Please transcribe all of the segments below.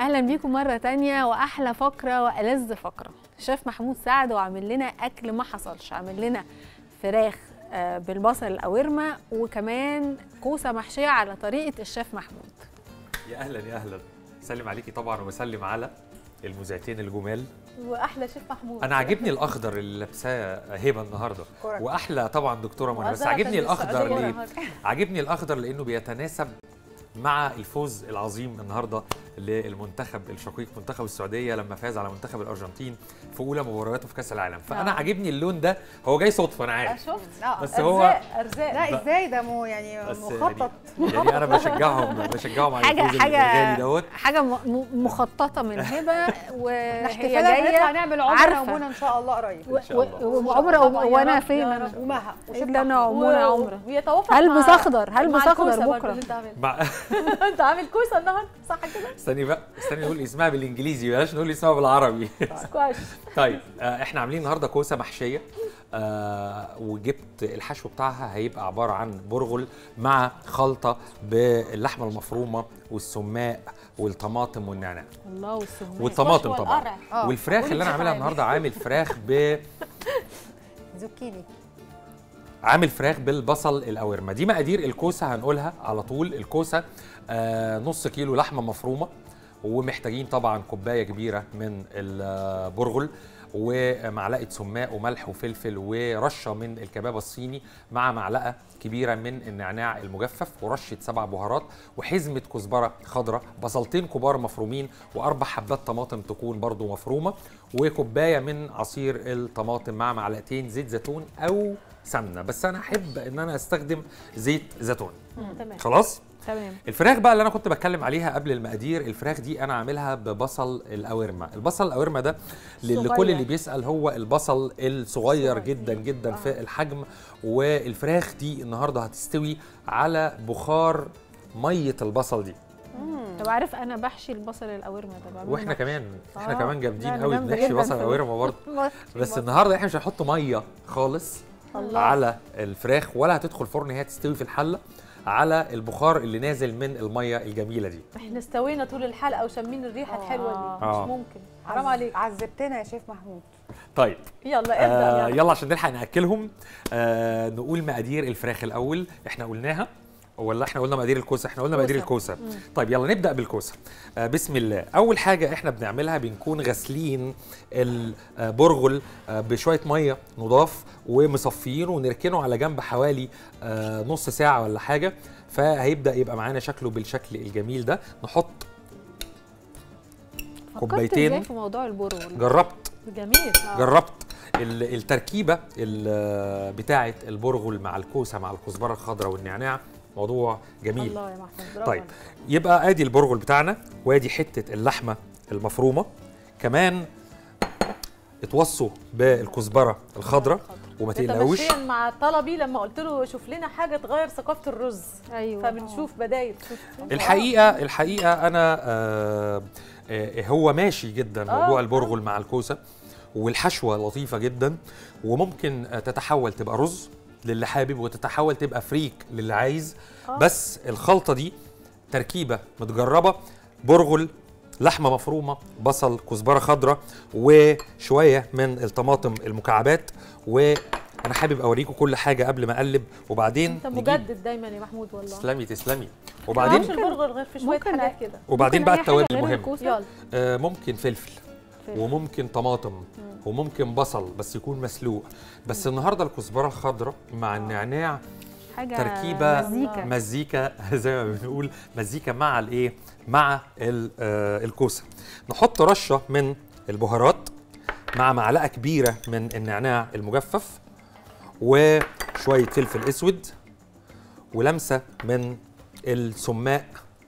اهلا بيكم مره تانية واحلى فقره والذ فقره شيف محمود سعد وعامل لنا اكل ما حصلش عامل لنا فراخ آه، بالبصل القوارمه وكمان كوسه محشيه على طريقه الشيف محمود يا اهلا يا اهلا سلم عليكي طبعا وبسلم على المذيعتين الجمال واحلى شيف محمود انا عاجبني الاخضر اللي لابساه هبه النهارده كورك. واحلى طبعا دكتوره منى بس وأزرق عاجبني عشان الاخضر السعودية ليه النهاردة. عاجبني الاخضر لانه بيتناسب مع الفوز العظيم النهارده للمنتخب الشقيق منتخب السعوديه لما فاز على منتخب الارجنتين في اولى مبارياته في كاس العالم فانا آه. عاجبني اللون ده هو جاي صدفه انا آه، عارف شفت اه بس ارزاق هو ارزاق لا ازاي ده مو يعني بس مخطط يعني انا بشجعهم بشجعهم على حاجه الفوز حاجه الغالي دوت حاجه م- م- مخططه من هبه وهي احتفالات نطلع جايه نعمل عمره عارفة. ومنى ان شاء الله قريب و- شاء الله. و- وعمره طبعاً يا وانا رب، فين يا انا رب. ومها الا انا عمره عمره ويتوافق هلبس مع- أخضر، هلبس مع أخضر الكوسة برضه بكرة. اللي انت عاملها. مع انت عامل كوسه النهارده صح كده؟ استني بقى استني نقول اسمها بالانجليزي بلاش نقول اسمها بالعربي سكواش طيب آه احنا عاملين النهارده كوسه محشيه آه وجبت الحشو بتاعها هيبقى عباره عن برغل مع خلطه باللحمه المفرومه والسماق والطماطم والنعناع الله والسماق والطماطم طبعا والقرع. اه والفراخ قولي اللي انا بصوت عاملها عالي. النهارده عامل فراخ ب زوكيني عامل فراخ بالبصل القوارمه دي مقادير الكوسه هنقولها على طول الكوسه آه نص كيلو لحمه مفرومه ومحتاجين طبعا كوبايه كبيره من البرغل ومعلقه سماق وملح وفلفل ورشه من الكباب الصيني مع معلقه كبيره من النعناع المجفف ورشه سبع بهارات وحزمه كزبره خضراء بصلتين كبار مفرومين واربع حبات طماطم تكون برضو مفرومه وكوبايه من عصير الطماطم مع معلقتين زيت زيتون او سمنه بس انا احب ان انا استخدم زيت زيتون تمام خلاص تمام الفراخ بقى اللي انا كنت بتكلم عليها قبل المقادير الفراخ دي انا عاملها ببصل القوارمه البصل القوارمه ده لكل صغير. اللي بيسال هو البصل الصغير صغير. جدا جدا في الحجم والفراخ دي النهارده هتستوي على بخار ميه البصل دي طب عارف انا بحشي البصل القوارمه ده بعمله واحنا محشي. كمان احنا آه. كمان جامدين لا، أنا قوي جامدة بنحشي جداً بصل في قوارمه برضه بحشي بس بصل. النهارده احنا مش هنحط ميه خالص الله. على الفراخ ولا هتدخل فرن هي تستوي في الحله على البخار اللي نازل من الميه الجميله دي احنا استوينا طول الحلقه وشامين الريحه آه. الحلوه دي آه. مش ممكن حرام عليك عذبتنا يا شيف محمود طيب يلا ابدا آه يلا. يلا عشان نلحق ناكلهم آه نقول مقادير الفراخ الاول احنا قلناها ولا احنا قلنا مقادير الكوسه احنا قلنا مقادير الكوسه طيب يلا نبدا بالكوسه آه بسم الله اول حاجه احنا بنعملها بنكون غاسلين البرغل آه بشويه ميه نضاف ومصفيينه ونركنه على جنب حوالي آه نص ساعه ولا حاجه فهيبدا يبقى معانا شكله بالشكل الجميل ده نحط فكرت كوبايتين. ازاي في موضوع البرغل جربت جميل جربت ال- التركيبه ال- بتاعه البرغل مع الكوسه مع الكزبره الخضراء والنعناع موضوع جميل الله يا محمود برافو طيب عليك. يبقى ادي البرغل بتاعنا وادي حته اللحمه المفرومه كمان اتوصوا بالكزبره الخضراء وما ده تقلقوش تمشيا مع طلبي لما قلت له شوف لنا حاجه تغير ثقافه الرز ايوه فبنشوف بدايل الحقيقه الحقيقه انا آه آه هو ماشي جدا موضوع آه، البرغل مع الكوسه والحشوه لطيفه جدا وممكن آه، تتحول تبقى رز للي حابب وتتحول تبقى فريك للي عايز آه. بس الخلطه دي تركيبه متجربه برغل لحمه مفرومه بصل كزبره خضراء وشويه من الطماطم المكعبات وانا حابب اوريكم كل حاجه قبل ما اقلب وبعدين انت نجيب- مجدد دايما يا محمود والله تسلمي تسلمي مش وبعدين البرجر غير في شويه ممكن حاجات كده وبعدين ممكن بقى أي حاجة التوابل غير مهمه الكوسة؟ يلا آه، ممكن فلفل فلفل. وممكن طماطم وممكن بصل بس يكون مسلوق بس النهارده الكزبره الخضراء مع النعناع حاجه تركيبه مزيكا مزيكا زي ما بنقول مزيكا مع الايه مع ال- آه، الكوسه نحط رشه من البهارات مع معلقه كبيره من النعناع المجفف وشويه فلفل اسود ولمسه من السماق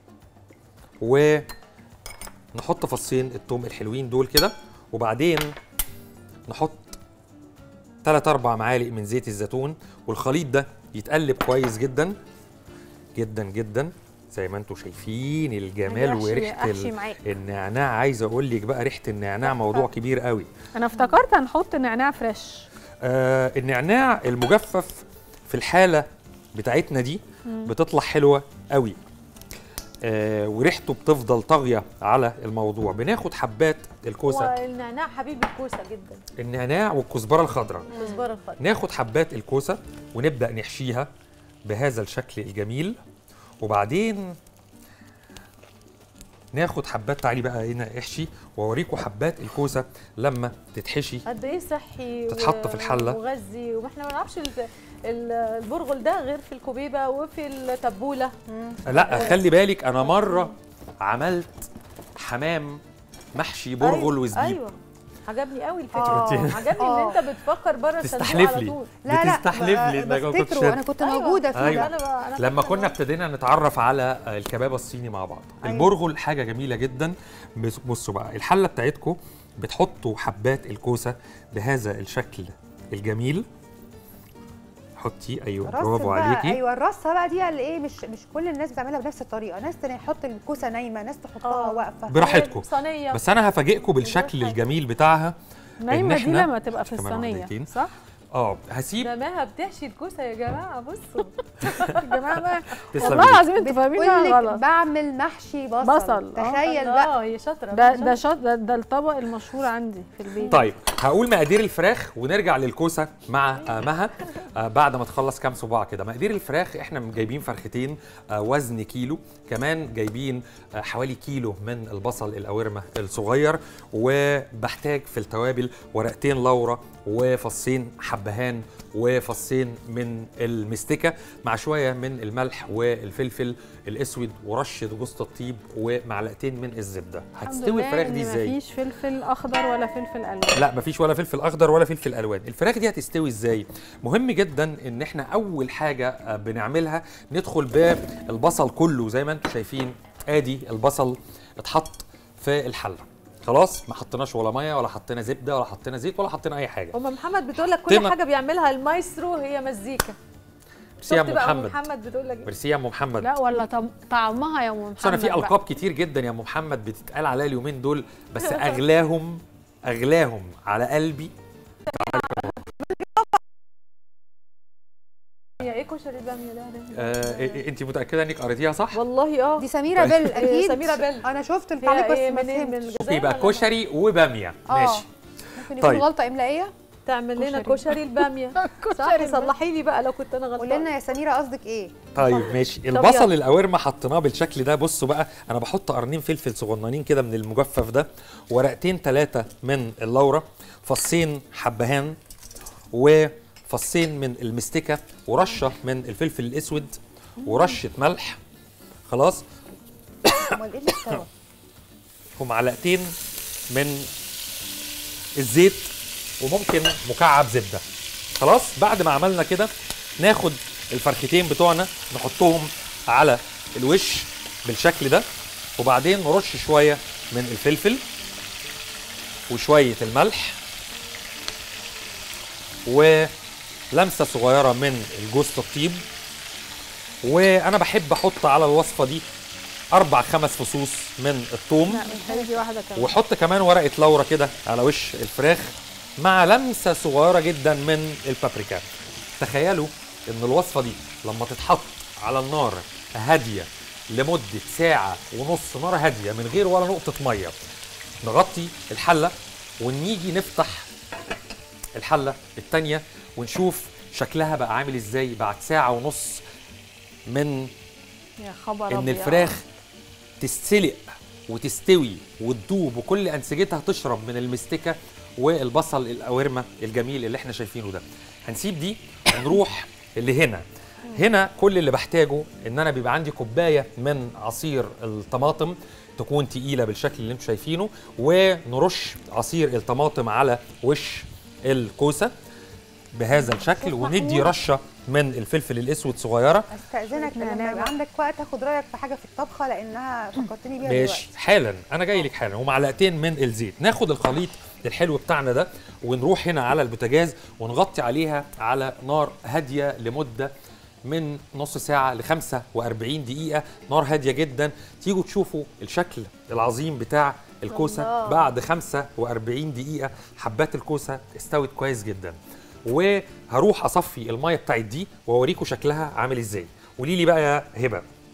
ونحط فصين التوم الحلوين دول كده وبعدين نحط 3 4 معالق من زيت الزيتون والخليط ده يتقلب كويس جدا جدا جدا زي ما انتم شايفين الجمال أحشي- وريحه أحشي ال- معاك. النعناع عايز اقول لك بقى ريحه النعناع موضوع كبير قوي انا افتكرت هنحط نعناع فريش آه النعناع المجفف في الحاله بتاعتنا دي بتطلع حلوه قوي آه وريحته بتفضل طاغيه على الموضوع بناخد حبات الكوسه والنعناع حبيب الكوسه جدا النعناع والكزبره الخضراء كزبره الخضر ناخد حبات الكوسه ونبدا نحشيها بهذا الشكل الجميل وبعدين ناخد حبات تعالي بقى هنا احشي واوريكم حبات الكوسه لما تتحشي قد ايه صحي تتحط في الحلة. وغذي وما احنا ما نعرفش ال- ال- البرغل ده غير في الكوبيبه وفي التبوله لا خلي بالك انا مره عملت حمام محشي برغل وزبيب ايوه عجبني قوي الفكره آه. عجبني ان آه. انت بتفكر بره الصندوق تستحلف على لي. طول لا لا بتستحلف لي إنك ما كنتش بفتكره انا كنت أيوة. موجوده فيه أيوة. انا بقى أنا لما فاكرة كنا إن- ابتدينا نتعرف على الكباب الصيني مع بعض أيوة. البرغل حاجه جميله جدا بس- بصوا بقى الحله بتاعتكم بتحطوا حبات الكوسه بهذا الشكل الجميل حطي ايوه الرص برافو بقى عليكي ايوه الرصه بقى دي اللي ايه مش مش كل الناس بتعملها بنفس الطريقه ناس تحط الكوسه نايمه ناس تحطها آه. واقفه براحتكم صينيه بس انا هفاجئكم بالشكل حاجة. الجميل بتاعها نايمه دي إحنا- لما تبقى في كمان الصينيه واحدتين. صح اه هسيب ده ماها بتحشي الكوسه يا جماعه بصوا يا جماعه بقى تسلم والله إيدك. العظيم انتوا فاهمينها بتقولك غلط بعمل محشي بصل بصل، آه. تخيل بقى اه هي شاطره ده شاطرة. ده شط ده, ده الطبق المشهور عندي في البيت طيب هقول مقادير الفراخ ونرجع للكوسه مع آه، مها آه، بعد ما تخلص كام صباع كده مقادير الفراخ احنا جايبين فرختين آه، وزن كيلو كمان جايبين آه، حوالي كيلو من البصل الاورمه الصغير وبحتاج في التوابل ورقتين لورا وفصين حبهان وفصين من المستكه مع شويه من الملح والفلفل الاسود ورشه جوز الطيب ومعلقتين من الزبده الحمد هتستوي لله الفراخ إن دي ازاي مفيش فلفل اخضر ولا فلفل الوان لا مفيش ولا فلفل اخضر ولا فلفل الوان الفراخ دي هتستوي ازاي مهم جدا ان احنا اول حاجه آه، بنعملها ندخل بالبصل كله زي ما انتم شايفين ادي البصل اتحط في الحله خلاص ما حطيناش ولا ميه ولا حطينا زبده ولا حطينا زيت ولا حطينا اي حاجه ام محمد بتقول لك كل تم- حاجه بيعملها المايسترو هي مزيكا ميرسي يا شفت ام بقى ام محمد محمد بتقول لك إيه؟ ميرسي يا ام محمد لا ولا طم- طعمها يا ام محمد بس انا في بقى. القاب كتير جدا يا ام محمد بتتقال عليا اليومين دول بس اغلاهم اغلاهم على قلبي هي ايه كشري الباميه ده آه انت متاكده انك قريتيها صح والله اه دي سميره بيل هي اكيد سميره بيل انا شفت هي التعليق بس ايه ما منين من فهمتش الجزائر يبقى ولا كشري وباميه آه. ماشي ممكن يكون طيب. غلطه املائيه تعمل لنا كشري. كشري الباميه صح كشري صلحي لي بقى لو كنت انا قولي غلطانه لنا يا سميره قصدك ايه طيب ماشي يلا. البصل الاورمه حطيناه بالشكل ده بصوا بقى انا بحط قرنين فلفل صغننين كده من المجفف ده ورقتين ثلاثه من اللورة فصين حبهان وفصين من المستكه ورشه من الفلفل الاسود ورشه ملح خلاص امال ايه اللي استوى ومعلقتين من الزيت وممكن مكعب زبده خلاص بعد ما عملنا كده ناخد الفرختين بتوعنا نحطهم على الوش بالشكل ده وبعدين نرش شويه من الفلفل وشويه الملح ولمسه صغيره من الجوز الطيب وانا بحب احط على الوصفه دي اربع خمس فصوص من الثوم لا مش هيجي واحده كمان وحط كمان ورقه لورا كده على وش الفراخ مع لمسه صغيره جدا من البابريكا تخيلوا ان الوصفه دي لما تتحط على النار هاديه لمده ساعه ونص نار هاديه من غير ولا نقطه ميه نغطي الحله ونيجي نفتح الحله التانيه ونشوف شكلها بقى عامل ازاي بعد ساعه ونص من يا خبر ان أبيض. الفراخ تستلق وتستوي وتدوب وكل انسجتها تشرب من المستكه والبصل الاورمه الجميل اللي احنا شايفينه ده هنسيب دي ونروح اللي هنا هنا كل اللي بحتاجه ان انا بيبقى عندي كوبايه من عصير الطماطم تكون تقيله بالشكل اللي انتم شايفينه ونرش عصير الطماطم على وش الكوسه بهذا الشكل وندي رشه من الفلفل الاسود صغيره استاذنك لما نعناع يبقى بقى. عندك وقت اخد رايك في حاجه في الطبخه لانها فكرتني بيها ماشي دلوقتي حالا انا جاي لك حالا ومعلقتين من الزيت ناخد الخليط الحلو بتاعنا ده ونروح هنا على البوتاجاز ونغطي عليها على نار هاديه لمده من نص ساعة ل 45 دقيقة نار هادية جدا تيجوا تشوفوا الشكل العظيم بتاع الكوسة الله. بعد 45 دقيقة حبات الكوسة استوت كويس جدا وهروح أصفي المية بتاعت دي وأوريكم شكلها عامل إزاي قولي لي بقى يا هبة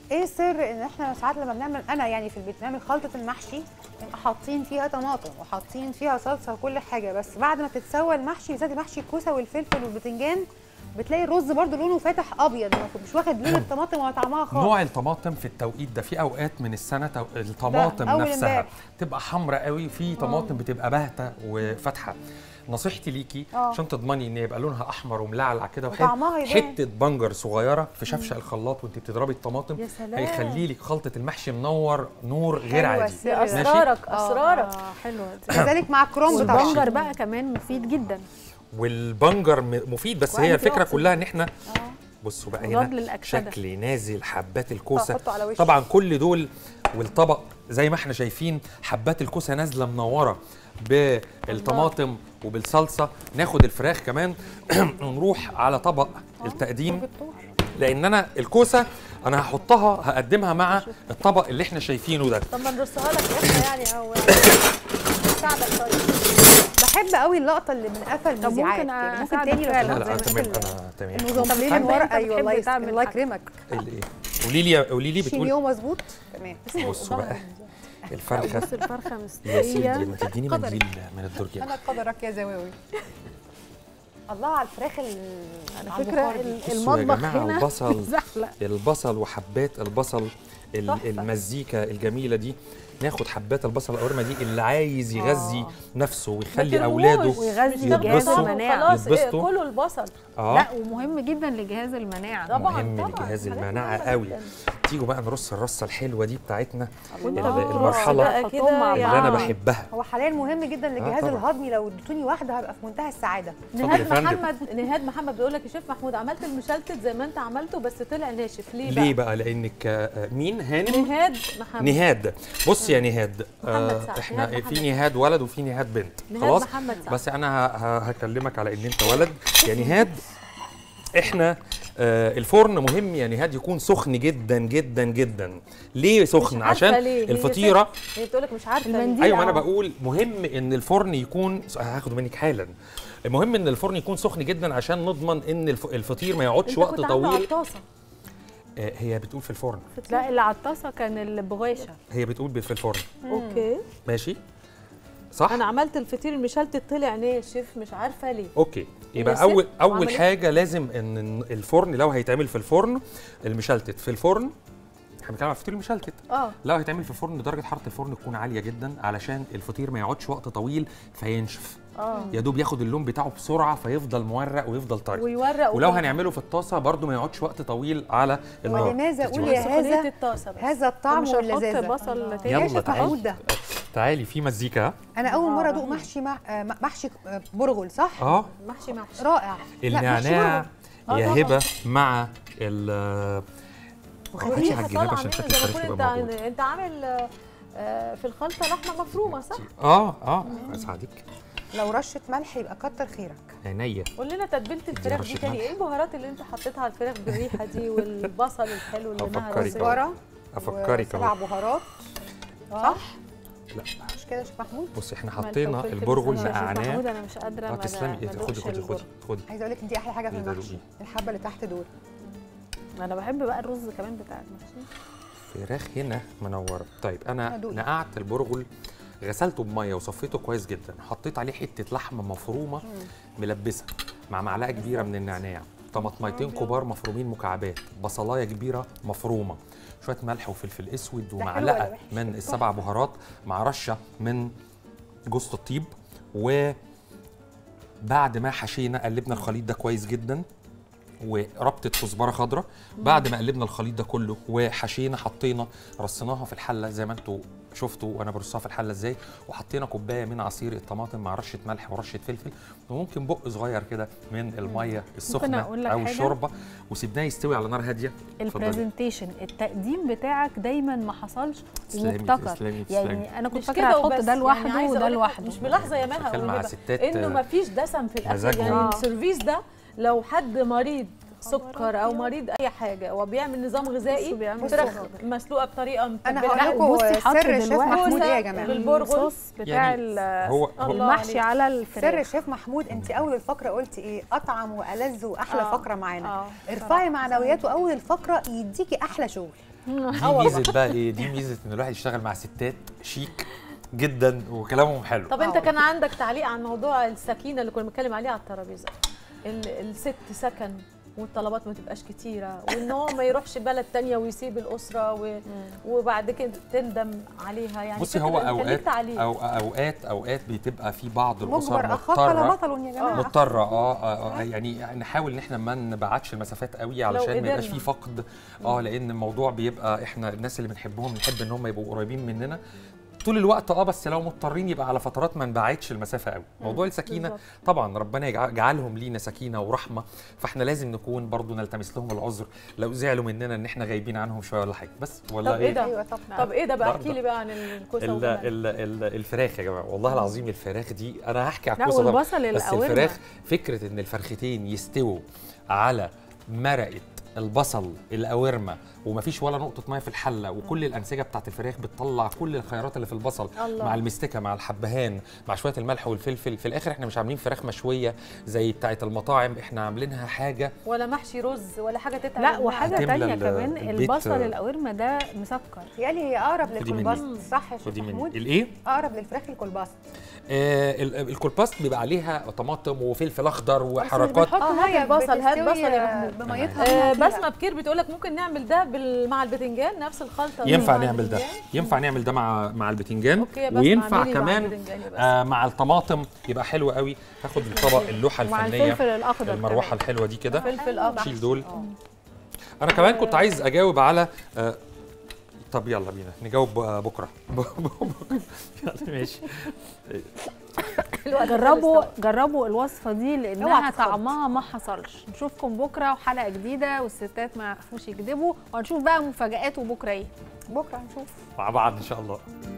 ايه السر ان احنا ساعات لما بنعمل انا يعني في البيت بنعمل خلطه المحشي نبقى حاطين فيها طماطم وحاطين فيها صلصه وكل حاجه بس بعد ما تتسوى المحشي بالذات محشي الكوسه والفلفل والبتنجان بتلاقي الرز برضو لونه فاتح ابيض ما- مش واخد لون الطماطم ولا طعمها خالص نوع الطماطم في التوقيت ده في اوقات من السنه تو... الطماطم أول نفسها امبارح. تبقى حمراء قوي في طماطم بتبقى باهته وفاتحه نصيحتي ليكي آه. عشان تضمني ان يبقى لونها احمر وملعلع كده وطعمها وحت- يبان. حته بنجر صغيره في شفشق الخلاط وانت بتضربي الطماطم يا سلام. هيخلي لك خلطه المحشي منور نور غير حلوة عادي السر دي ده. اسرارك آه. اسرارك اه حلوه دي كذلك مع الكرومب طبعا والبنجر بقى كمان مفيد جدا والبنجر م- مفيد بس هي وأنتي الفكره أقصد. كلها ان احنا بصوا بقى مضاد هنا للأكسدة. شكل نازل حبات الكوسه حطه على وشك. طبعا كل دول والطبق زي ما احنا شايفين حبات الكوسه نازله منوره بالطماطم وبالصلصه ناخد الفراخ كمان ونروح على طبق التقديم لان انا الكوسه انا هحطها هقدمها مع الطبق اللي احنا شايفينه ده طب ما نرصها لك احنا يعني او نساعدك طيب بحب قوي اللقطه اللي من قفا طب المذيعات ممكن كده. ممكن أساعدك تاني لو فعلا. لا لا زي تمام ما انا تمام المزملين طب الورق أنت ايوه الله بتحب يس- تعمل الله حاجة. يكرمك ايه الايه قولي لي قولي لي بتقول شينيو مظبوط تمام بصوا بقى الفرخه بص الفرخه يا سيدي مستويه ما تديني قدرك. منديل من الدرج انا قدرك يا زواوي الله على الفراخ ال- على على فكره البخار دي. ال- بصوا يا المطبخ جماعة هنا البصل. زحلق البصل وحبات البصل ال- تحفة. المزيكا الجميله دي ناخد حبات البصل القرمه دي اللي عايز يغذي نفسه ويخلي ما اولاده ترموش. ويغذي تاخدوا يتبسطوا. طعم المناعة. وخلاص إيه، يتبسطوا. كلوا البصل اه لا ومهم جدا لجهاز المناعه طبعا مهم طبعا لجهاز حاجات المناعة مهمة قوي. جداً. تيجوا بقى نرص الرصه الحلوه دي بتاعتنا وانت ال- بترص المرحلة بقى اللي كده أنا اللي انا آه. بحبها هو حاليا مهم جدا للجهاز طبعاً. الهضمي لو اديتوني واحده هبقى في منتهى السعاده اتفضل يا نهاد فندم. محمد نهاد محمد بيقول لك يا شيف محمود عملت المشلتت زي ما انت عملته بس طلع ناشف ليه بقى؟ ليه بقى لانك آه، مين هانم نهاد محمد نهاد بص يا نهاد محمد آه سعد. احنا نهاد في محمد. نهاد ولد وفي نهاد بنت نهاد خلاص محمد سعد. بس انا ه- ه- هكلمك على ان انت ولد يا نهاد احنا آه الفرن مهم يا نهاد يكون سخن جدا جدا جدا ليه سخن مش عارفة عشان ليه، هي الفطيره هي بتقول لك مش عارفه ليه. المنديل ايوه ما انا آه. بقول مهم ان الفرن يكون هاخده منك حالا المهم ان الفرن يكون سخن جدا عشان نضمن ان الف- الفطير ما يقعدش انت وقت كنت عامله على طويل الطاسه آه هي بتقول في الفرن لا اللي على الطاسه كان البغاشه هي بتقول في الفرن اوكي ماشي صح انا عملت الفطير المشلتت طلع ناشف مش عارفه ليه اوكي هي يبقى ست اول اول وعملت- حاجه لازم ان الفرن لو هيتعمل في الفرن المشلتت في الفرن احنا بنتكلم على الفطير المشلتت اه لو هيتعمل في الفرن درجه حراره الفرن تكون عاليه جدا علشان الفطير ما يقعدش وقت طويل فينشف اه يا دوب ياخد اللون بتاعه بسرعه فيفضل مورق ويفضل طري ويورق ولو وكل هنعمله في الطاسه برده ما يقعدش وقت طويل على النار ولماذا اقول تدي يا وقت. حاجة. هذا سخونية الطاسه بس هذا الطعم مش هنحط واللذاذه بصل تاني يلا يا شيخ تعالي. محمود ده تعالي في مزيكا انا اول مره ادوق رهيب. محشي مع آه، محشي آه، برغل صح اه محشي محشي رائع لا، محشي النعناع آه يا طبعاً. هبه مع ال هاتي والريحه على الجناب طالعه عشان منه شكل زي ما الفراخ تكون يبقى انت موجود انت عامل آه، آه، في الخلطه لحمه مفرومه صح؟ اه اه اساعدك لو رشه ملح يبقى كتر خيرك عينيا قول لنا تتبيله الفراخ دي رشة تاني ملح. ايه البهارات اللي انت حطيتها على الفراخ بالريحه دي والبصل الحلو اللي أفكرك نهر أهو. كزبره افكرك وسبع اهو بهارات صح؟ لا مش كده يا شيخ محمود بصي احنا ملح حطينا وفلفل البرغل بس أنا يا شيخ نقعناه محمود انا مش قادره اه ما- تسلمي ما إيه ده؟ خدي أدوقش خدي خدي البرغل. خدي عايزه اقول لك ان دي احلى حاجه في إيه ده المحشي دوقي. الحبه اللي تحت دول انا بحب بقى الرز كمان بتاع المحشي فراخ هنا منوره طيب انا أدوقي. نقعت البرغل غسلته بميه وصفيته كويس جدا حطيت عليه حته لحمه مفرومه ملبسه مع معلقه كبيره من النعناع طماطميتين كبار مفرومين مكعبات بصلايه كبيره مفرومه شويه ملح وفلفل اسود حلو ولا ومعلقه وحش؟ من السبع بهارات مع رشه من جوز الطيب و بعد ما حشينا قلبنا الخليط ده كويس جدا وربطه كزبره خضراء بعد ما قلبنا الخليط ده كله وحشينا حطينا رصيناها في الحله زي ما انتوا شفتوا وانا برصها في الحله ازاي وحطينا كوبايه من عصير الطماطم مع رشه ملح ورشه فلفل وممكن بق صغير كده من الميه السخنه أقول لك او حاجة؟ الشوربه وسيبناه يستوي على نار هاديه اتفضلي. البرزنتيشن التقديم بتاعك دايما ما حصلش تسلمي، ومبتكر تسلمي، تسلمي. يعني انا كنت مش فاكره كده هتحط وبس ده لوحده يعني عايزة وده أقول لك لوحده مش ملاحظه يا مها شغال مع وهبة، ستات، انه آه، ما فيش دسم في الاكل مزاجهم. يعني آه. السيرفيس ده لو حد مريض سكر او مريض اي حاجه هو بيعمل نظام بصوا غذائي بيعمل فراخ سكر. مسلوقه بطريقه انا متبلة. هقول لا، لكم بصي حط سر الشيف دلوقتي محمود ايه يا كوسة جماعه بالبرغل. الصوص بتاع يعني ال- هو هو الله المحشي عليك. على سر الفراخ الشيف محمود انت اول الفقره قلتي ايه اطعم والذ واحلى آه. فقره معانا اه ارفعي معنوياته اول الفقره يديكي احلى شغل دي ميزه بقى ايه دي ميزه ان الواحد يشتغل مع ستات شيك جدا وكلامهم حلو طب انت آه. كان عندك تعليق عن موضوع السكينه اللي كنا بنتكلم عليه على الترابيزه ال- الست سكن والطلبات ما تبقاش كتيره وان هو ما يروحش بلد تانية ويسيب الاسره و... وبعد كده تندم عليها يعني بصي فكرة هو كان ليك اوقات تعليق. أو اوقات اوقات بتبقى في بعض الاسر مجبر اخاك ولا مضطره بطل يا جماعه مضطره اه, آه, آه يعني نحاول ان احنا ما نبعدش المسافات قوي علشان ما يبقاش قدرنا. في فقد اه لان الموضوع بيبقى احنا الناس اللي بنحبهم بنحب ان هم يبقوا قريبين مننا طول الوقت اه بس لو مضطرين يبقى على فترات ما نبعدش المسافه قوي موضوع السكينه بالظبط. طبعا ربنا يجع- يجعلهم لينا سكينه ورحمه فاحنا لازم نكون برضو نلتمس لهم العذر لو زعلوا مننا ان احنا غايبين عنهم شويه ولا حاجه بس ولا طب ايه ده؟ ايوه طبعا طب ايه ده بقى ده- احكي ده- لي بقى عن الكوسه ال والجمال. ال ال الفراخ يا جماعه والله العظيم الفراخ دي انا هحكي على لا الكوسه طبعاً، والبصل بس القوارمة. الفراخ فكره ان الفرختين يستووا على مرقه البصل القوارمه ومفيش ولا نقطه ميه في الحله وكل الانسجه بتاعت الفراخ بتطلع كل الخيارات اللي في البصل الله. مع المستكه مع الحبهان مع شويه الملح والفلفل في الاخر احنا مش عاملين فراخ مشويه زي بتاعت المطاعم احنا عاملينها حاجه ولا محشي رز ولا حاجه تتعب لا المعدة. وحاجه هتملى تانية ال- كمان البيت- البصل القوارمه ده مسكر يعني هي اقرب خدي مني. للكولباست صح يا شيف خدي مني محمود الايه اقرب للفراخ الكولباست آه ال- الكولباست بيبقى عليها طماطم وفل اخضر بس مش وحركات بنحط هات البصل هات بصل يا محمود بميتها آه منها بسمه بكير بتقول لك ممكن نعمل ده بال... مع البتنجان نفس الخلطه دي ينفع مع نعمل ده البتنجان؟ ينفع نعمل ده مع مع البتنجان اوكي يا بسمة، وينفع اعملي مع كمان البتنجان يا بسمة. آه مع الطماطم يبقى حلو قوي هاخد الطبق اللوحه ومع الفنيه الفلفل الاخضر المروحه كمان. الحلوه دي كده فلفل اخضر شيل دول انا كمان كنت عايز اجاوب على آه طب يلا بينا نجاوب آه، بكره بكره يلا ماشي الوقت جربوا خلص جربوا الوصفه دي اوعى لانها تتخض. طعمها ما حصلش نشوفكم بكره وحلقه جديده والستات ما يعرفوش يكذبوا وهنشوف بقى مفاجآت وبكره ايه بكره هنشوف مع بعض ان شاء الله